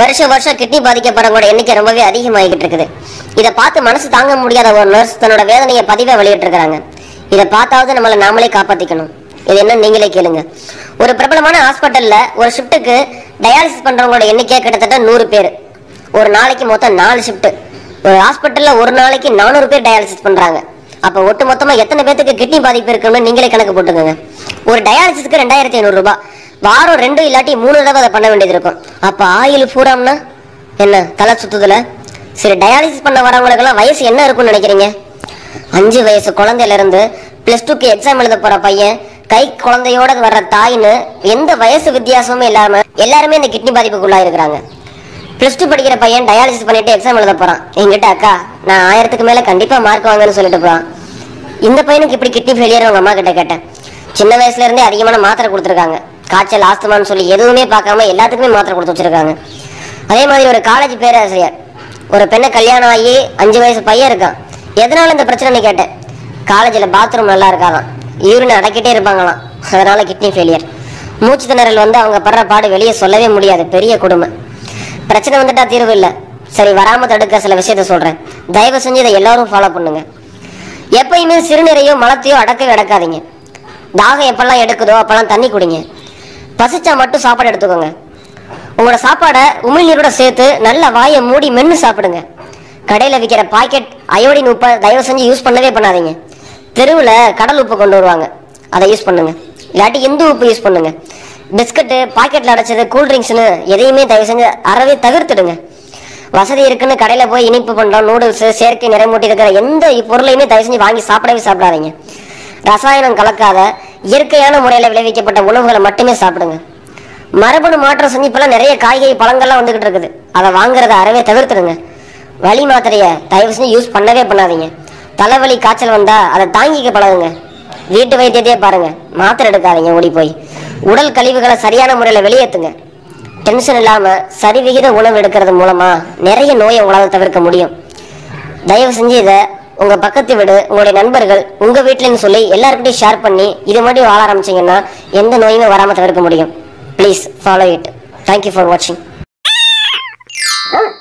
வருஷம் வருஷம் கிட்னி பாதிக்கப்படுறவங்களோட எண்ணிக்கை ரொம்பவே அதிகமாகிட்டு இருக்குது இதை பார்த்து மனசு தாங்க முடியாத ஒரு நர்ஸ் தன்னோட வேதனையை பதிவா வெளியிட்டிருக்கிறாங்க இதை பார்த்தாவது நம்மளை நாமளே காப்பாத்திக்கணும் இது என்ன நீங்களே கேளுங்க ஒரு பிரபலமான ஹாஸ்பிட்டல்ல ஒரு ஷிஃப்ட்டுக்கு டயாலிசிஸ் பண்றவங்களோட எண்ணிக்கை கிட்டத்தட்ட நூறு பேர் ஒரு நாளைக்கு மொத்தம் நாலு ஷிஃப்ட் ஒரு ஹாஸ்பிட்டல்ல ஒரு நாளைக்கு நானூறு பேர் டயாலிசிஸ் பண்றாங்க அப்ப ஒட்டு மொத்தமா எத்தனை பேத்துக்கு கிட்னி பாதிப்பு இருக்குன்னு நீங்களே கணக்கு போட்டுக்கோங்க ஒரு டயாலிசிஸ்க்கு ரெண்டாயிரத்தி ஐநூறு ரூபாய் வாரம் ரெண்டு இல்லாட்டி மூணு தடவை அதை பண்ண வேண்டியது இருக்கும் அப்ப ஆயில் பூராம்னா என்ன தலை சுத்துதுல சரி டயாலிசிஸ் பண்ண வரவங்களுக்கெல்லாம் வயசு என்ன இருக்கும்னு நினைக்கிறீங்க அஞ்சு வயசு குழந்தையில இருந்து பிளஸ் டூக்கு எக்ஸாம் எழுத போற பையன் கை குழந்தையோட வர்ற தாயின்னு எந்த வயசு வித்தியாசமுமே இல்லாம எல்லாருமே இந்த கிட்னி பாதிப்புக்குள்ளா இருக்கிறாங்க பிளஸ் டூ படிக்கிற பையன் டயாலிசிஸ் பண்ணிட்டு எக்ஸாம் எழுத போறான் என்கிட்ட அக்கா நான் ஆயிரத்துக்கு மேல கண்டிப்பா மார்க் வாங்கன்னு சொல்லிட்டு போறான் இந்த பையனுக்கு இப்படி கிட்னி ஃபெயிலியர் அவங்க அம்மா கிட்ட கேட்டேன் சின்ன வயசுல இருந்தே அதிகமான மாத்திரை கொடுத்துருக்காங்க காய்ச்சல் ஆஸ்துமான்னு சொல்லி எதுவுமே பார்க்காம எல்லாத்துக்குமே மாத்திரை கொடுத்து வச்சிருக்காங்க அதே மாதிரி ஒரு காலேஜ் பேராசிரியர் ஒரு பெண்ணை கல்யாணம் ஆகி அஞ்சு வயசு பையன் இருக்கான் எதனால இந்த பிரச்சனைன்னு கேட்டேன் காலேஜில் பாத்ரூம் நல்லா இருக்காதான் யூரின் அடக்கிட்டே இருப்பாங்களாம் அதனால கிட்னி ஃபெயிலியர் மூச்சு திணறல் வந்து அவங்க படுற பாடு வெளியே சொல்லவே முடியாது பெரிய கொடுமை பிரச்சனை வந்துட்டா தீர்வு இல்லை சரி வராம தடுக்க சில விஷயத்த சொல்றேன் தயவு செஞ்சு இதை எல்லாரும் ஃபாலோ பண்ணுங்க எப்பயுமே சிறுநீரையோ மலத்தையோ அடக்கவே அடக்காதீங்க தாகம் எப்பெல்லாம் எடுக்குதோ அப்பெல்லாம் தண்ணி குடிங்க பசிச்சா மட்டும் சாப்பாடு எடுத்துக்கோங்க உங்களோட சாப்பாடை உமிழ்நீரோட சேர்த்து நல்ல வாயை மூடி மென்னு சாப்பிடுங்க கடையில் விற்கிற பாக்கெட் அயோடின் உப்பை தயவு செஞ்சு யூஸ் பண்ணவே பண்ணாதீங்க தெருவில் கடல் உப்பு கொண்டு வருவாங்க அதை யூஸ் பண்ணுங்க இல்லாட்டி இந்து உப்பு யூஸ் பண்ணுங்க பிஸ்கட்டு பாக்கெட்டில் அடைச்சது கூல் ட்ரிங்க்ஸ்னு எதையுமே தயவு செஞ்சு அறவே தவிர்த்துடுங்க வசதி இருக்குன்னு கடையில் போய் இனிப்பு பண்டம் நூடுல்ஸ் செயற்கை நிறைமூட்டி இருக்கிற எந்த பொருளையுமே தயவு செஞ்சு வாங்கி சாப்பிடவே சாப்பிடாதீங்க ரசாயனம் கலக்காத இயற்கையான முறையில் விளைவிக்கப்பட்ட உணவுகளை மட்டுமே சாப்பிடுங்க மரபணு மாற்றம் செஞ்சு இப்பெல்லாம் நிறைய காய்கறி பழங்கள்லாம் வந்துகிட்டு இருக்குது அதை வாங்குறத அறவே தவிர்த்துடுங்க வலி மாத்திரைய தயவு செஞ்சு யூஸ் பண்ணவே பண்ணாதீங்க தலைவலி காய்ச்சல் வந்தா அதை தாங்கிக்க பழகுங்க வீட்டு வைத்தியத்தையே பாருங்க மாத்திரை எடுக்காதீங்க ஓடி போய் உடல் கழிவுகளை சரியான முறையில் வெளியேற்றுங்க டென்ஷன் இல்லாம சரிவிகித உணவு எடுக்கிறது மூலமா நிறைய நோயை உங்களால் தவிர்க்க முடியும் தயவு செஞ்சு இதை உங்க பக்கத்து வீடு உங்களுடைய நண்பர்கள் உங்க வீட்லன்னு சொல்லி எல்லாருக்கிட்டையும் ஷேர் பண்ணி இது மாதிரி வாழ ஆரம்பிச்சீங்கன்னா எந்த நோயுமே வராம தவிர்க்க முடியும் please follow it thank you for வாட்சிங்